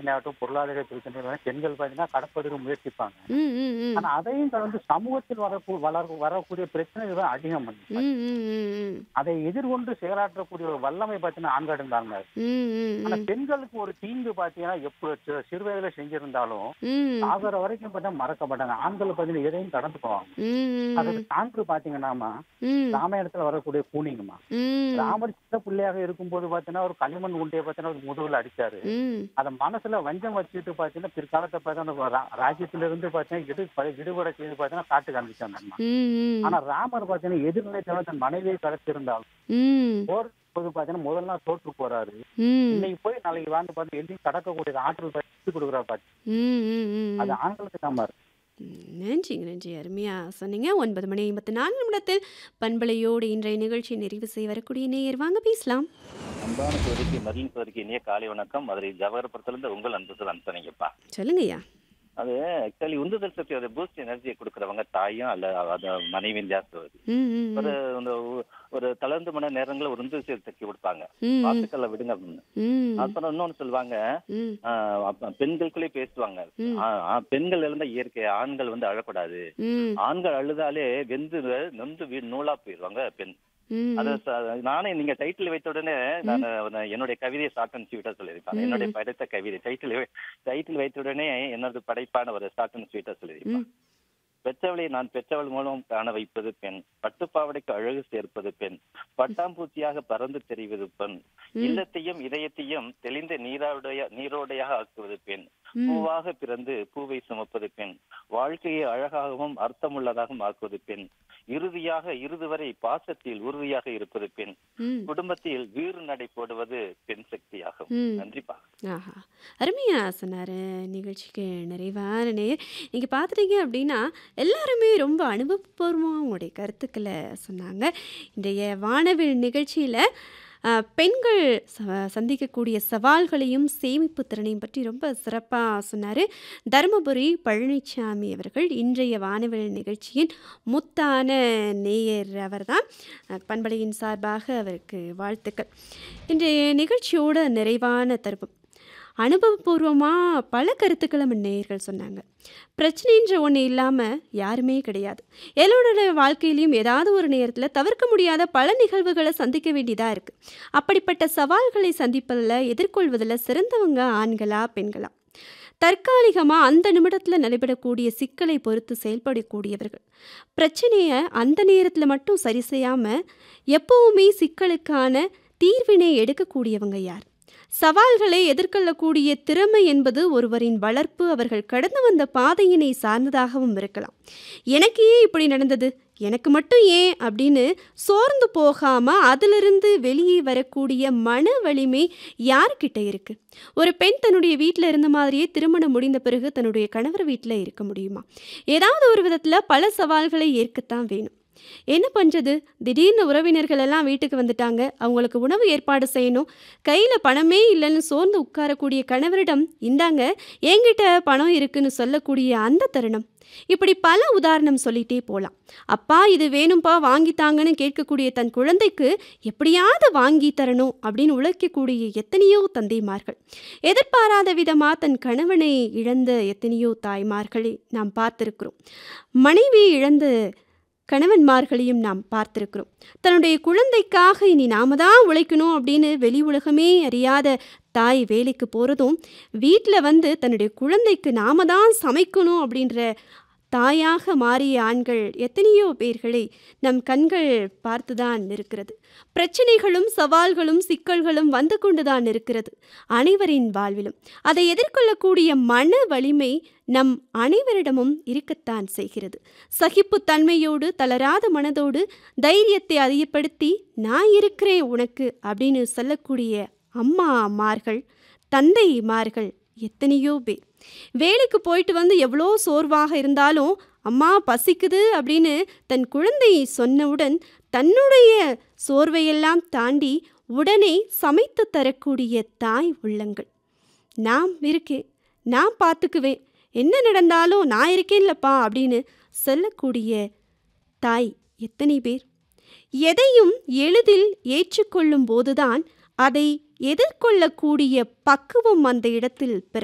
பிரச்சனையாகட்டும் பொருளாதார பிரச்சனை பெண்கள் பார்த்தீங்கன்னா கடப்பதற்கு முயற்சிப்பாங்க ம், ம், ம். ஆனா அதையும் கடந்து சமூகத்தில் வரக்கூ வளர் வரக்கூடிய பிரச்சனைகள் தான் அதிகம் பண்ணி ம், ம், ம், ம். அதை எதிர்கொண்டு செயலாற்றக்கூடிய ஒரு வல்லமை பார்த்தீங்கன்னா ஆண்கள் இருந்தாங்க ம், ம், ஆனா ம். பெண்களுக்கு ஒரு தீங்கு பார்த்தீங்கன்னா எப்போ சி- சிறு வயதுல செஞ்சிருந்தாலும் ம், சாகர வரைக்கும் பார்த்தா மறக்க மாட்டாங்க ஆண்கள் பார்த்தீங்கன்னா எதையும் கடந்து போவாங்க ம், அதுக்கு சான்று பாத்தீங்கன்னாமா ம், ராமாயணத்துல வரக்கூடிய கூனிங்கம்மா ம், ராமர் சின்ன பிள்ளையாக இருக்கும்போது பாத்தீங்கன்னா ஒரு களிமண் உண்டையை பார்த்தீங்கன்னா ஒரு முதுகுல அடிச்சாரு ம். அத மனசுல வஞ்சம் வச்சுட்டு பாத்தீங்கன்னா பிற்காலத்தை பார்த்தா அந்த ரா- ராஜ்யத்துல இருந்து பாத்தீங்கன்னா இடு ப- விடுபட செய்து பாத்தீங்கன்னா காட்டு காமிச்சாங்க அம்மா ம், ம். ஆனா ராமர் பாத்தீங்கன்னா எதிர்நிலை தவிர தன் மனைவியை கடத்திருந்தாலும் ம், போர் போது பாத்தீங்கன்னா முதல் நாள் தோற்று போறாரு ம், இன்னைக்கு போய் நாளைக்கு வாழ்ந்து பார்த்து எதையும் கடக்கக்கூடிய ஆற்றல் பற்றி கொடுக்குறா பாத்து ம், ம், ம். அது ஆண்களுக்கு தான் இருக்கு ம், நன்றிங்க நன்றி அருமையாக சொன்னீங்க ஒன்பது மணி ஐம்பத்தி நாலு நிமிடத்தில் பண்பலையோடு இன்றைய நிகழ்ச்சி நிறைவு செய்ய வரக்கூடிய நேயர் வாங்க பேசலாம் அன்பான சோதரிக்கு மதியின் சோதரிக்கு இனிய காலை வணக்கம் மதுரை ஜவஹர்புரத்திலிருந்து உங்கள் அன்பு அனுப்பினீங்கப்பா சொல்லுங்கய்யா அது ஆக்சுவலி உந்துதல் சக்தி ஒரு பூஸ்ட் எனர்ஜியை கொடுக்குறவங்க தாயும் அல்ல அது மனைவியும் ஜாஸ்தி வருது ம், ம், ஒரு ம். இந்த ஒ- ஒரு தளர்ந்து மன நேரங்களில் ஒரு உந்து சக்தி கொடுப்பாங்க ம், வாழ்த்துக்களை விடுங்க அப்படின்னு ம், அப்புறம் இன்னொன்னு சொல்லுவாங்க ம், ஆஹ் அப்ப பெண்களுக்குள்ளே பேசுவாங்க ம். ஆ- ஆ, பெண்கள் எழுந்த இயற்கை ஆண்கள் வந்து அழக்கூடாது ம், ஆண்கள் அழுதாலே வெந்து நொந்து வீ நூலா போயிடுவாங்க பெண் ம், அது ச- நானே நீங்க டைட்டில் வைத்த உடனே நான் நான் என்னுடைய கவிதையை ஷார்ட் அண்ட் ஸ்வீட்டா சொல்லியிருப்பேன் ம். என்னுடைய படைத்த கவிதை டைட்டில் டைட்டில் வைத்த உடனே என்னது படைப்பான ஒரு ஷார்ட் அண்ட் ஸ்வீட்டா சொல்லியிருப்பேன் ம். பெற்றவளை நான் பெற்றவள் மூலம் காண வைப்பது பெண் பட்டுப்பாவடைக்கு அழகு சேர்ப்பது பெண் பட்டாம்பூச்சியாக பறந்து தெரிவது பெண் ம். இல்லத்தையும் இதயத்தையும் தெளிந்த நீரோடைய நீரோடையாக ஆக்குவது பெண் ம். பூவாக பிறந்து பூவை சுமப்பது பெண் வாழ்க்கையை அழகாகவும் அர்த்தமுள்ளதாகவும் ஆக்குவது பெண் இறுதியாக இறுதி வரை பாசத்தில் உறுதியாக இருப்பது பெண் ம். குடும்பத்தில் வீறு நடை போடுவது பெண் சக்தியாகும் ம். நன்றிப்பா ஆஹா அருமையா சொன்னார் நிகழ்ச்சிக்கு நிறைவான நேர் நீங்கள் பார்த்துட்டீங்க அப்படின்னா எல்லாருமே ரொம்ப அனுபவபூர்வமாக அவங்களுடைய கருத்துக்களை சொன்னாங்க இன்றைய வானவில் நிகழ்ச்சியில் பெண்கள் ச- சந்திக்கக்கூடிய சவால்களையும் சேமிப்பு திறனையும் பற்றி ரொம்ப சிறப்பாக சொன்னார் தருமபுரி பழனிசாமி அவர்கள் இன்றைய வானவில் நிகழ்ச்சியின் முத்தான நேயர் அவர்தான் அஹ், பண்பலையின் சார்பாக அவருக்கு வாழ்த்துக்கள் இன்றைய நிகழ்ச்சியோட நிறைவான தருப்பம் அனுபவபூர்வமாக பல கருத்துக்களை நம்ம நேயர்கள் சொன்னாங்க பிரச்சனைன்ற ஒன்று இல்லாமல் யாருமே கிடையாது எல்லோரோட வாழ்க்கையிலையும் ஏதாவது ஒரு நேரத்தில் தவிர்க்க முடியாத பல நிகழ்வுகளை சந்திக்க வேண்டியதாக இருக்குது அப்படிப்பட்ட சவால்களை சந்திப்பதில் எதிர்கொள்வதில் சிறந்தவங்க ஆண்களா பெண்களா தற்காலிகமாக அந்த நிமிடத்தில் நடைபெறக்கூடிய சிக்கலை பொறுத்து செயல்படக்கூடியவர்கள் பிரச்சனையை அந்த நேரத்தில் மட்டும் சரி செய்யாமல் எப்பவுமே சிக்கலுக்கான தீர்வினை எடுக்கக்கூடியவங்க யார் சவால்களை எதிர்கொள்ளக்கூடிய திறமை என்பது ஒருவரின் வளர்ப்பு அவர்கள் கடந்து வந்த பாதையினை சார்ந்ததாகவும் இருக்கலாம் எனக்கு ஏன் இப்படி நடந்தது எனக்கு மட்டும் ஏன் அப்படின்னு சோர்ந்து போகாம அதிலிருந்து வெளியே வரக்கூடிய மன வலிமை யார்கிட்ட இருக்கு ஒரு பெண் தன்னுடைய வீட்டில் இருந்த மாதிரியே திருமணம் முடிந்த பிறகு தன்னுடைய கணவர் வீட்டில் இருக்க முடியுமா ஏதாவது ஒரு விதத்தில் பல சவால்களை ஏற்கத்தான் வேணும் என்ன பண்ணுறது திடீர்னு உறவினர்கள் எல்லாம் வீட்டுக்கு வந்துட்டாங்க அவங்களுக்கு உணவு ஏற்பாடு செய்யணும் கையில் பணமே இல்லைன்னு சோர்ந்து உட்காரக்கூடிய கணவரிடம் இந்தாங்க என்கிட்ட பணம் இருக்குன்னு சொல்லக்கூடிய அந்த தருணம் இப்படி பல உதாரணம் சொல்லிட்டே போகலாம் அப்பா இது வேணும்ப்பா வாங்கித்தாங்கன்னு கேட்கக்கூடிய தன் குழந்தைக்கு எப்படியாவது வாங்கி தரணும் அப்படின்னு உழைக்கக்கூடிய எத்தனையோ தந்தைமார்கள் எதிர்பாராத விதமாக தன் கணவனை இழந்த எத்தனையோ தாய்மார்களை நாம் பார்த்திருக்கிறோம் மனைவி இழந்த கணவன்மார்களையும் நாம் பார்த்திருக்கிறோம் தன்னுடைய குழந்தைக்காக இனி நாம தான் உழைக்கணும் அப்படின்னு வெளி உலகமே அறியாத தாய் வேலைக்கு போகிறதும் வீட்டில் வந்து தன்னுடைய குழந்தைக்கு நாம தான் சமைக்கணும் அப்படின்ற தாயாக மாறிய ஆண்கள் எத்தனையோ பேர்களை நம் கண்கள் பார்த்துதான் இருக்கிறது பிரச்சனைகளும் சவால்களும் சிக்கல்களும் வந்து கொண்டுதான் இருக்கிறது அனைவரின் வாழ்விலும் அதை எதிர்கொள்ளக்கூடிய மன வலிமை நம் அனைவரிடமும் இருக்கத்தான் செய்கிறது சகிப்புத்தன்மையோடு தளராத மனதோடு தைரியத்தை அதிகப்படுத்தி நான் இருக்கிறேன் உனக்கு அப்படின்னு சொல்லக்கூடிய அம்மா அம்மார்கள் தந்தைமார்கள் எத்தனையோ பேர் வேலைக்கு போயிட்டு வந்து எவ்வளோ சோர்வாக இருந்தாலும் அம்மா பசிக்குது அப்படின்னு தன் குழந்தை சொன்னவுடன் தன்னுடைய சோர்வையெல்லாம் தாண்டி உடனே சமைத்து தரக்கூடிய தாய் உள்ளங்கள் நான் இருக்கேன் நான் பார்த்துக்குவேன் என்ன நடந்தாலும் நான் இருக்கேன்லப்பா அப்படின்னு சொல்லக்கூடிய தாய் எத்தனை பேர் எதையும் எளிதில் ஏற்றுக்கொள்ளும் போதுதான் அதை எதிர்கொள்ளக்கூடிய பக்குவம் அந்த இடத்தில் பிற